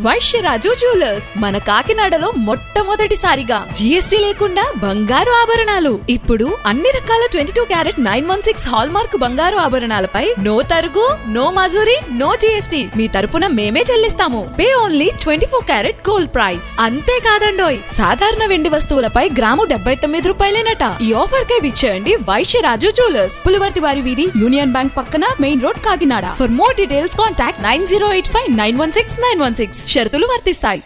Vysyaraju jewellers మన కాకినాడలో మొట్టమొదటిసారిగా జిఎస్టి లేకుండా బంగారు ఆభరణాలు ఇప్పుడు అన్ని రకాల twenty two carat nine one six hallmark బంగారు ఆభరణాలపై నో తరుగు నో మజూరి నో జిఎస్టి మీ తరపున మేమే చెల్లిస్తాము pay only twenty four carat gold price అంతేకాదండోయ్ సాధారణ వెండి వస్తువులపై గ్రాము డెబ్బై తొమ్మిది రూపాయలేనట ఈ ఆఫర్ కే విచ్చేయండి వైశ్యరాజు జ్యువెలర్స్ పులివర్తి వారి వీధి యూనియన్ బ్యాంక్ పక్కన main road Kakinada for more details contact nine zero eight five nine one six nine one six షరతులు వర్తిస్తాయి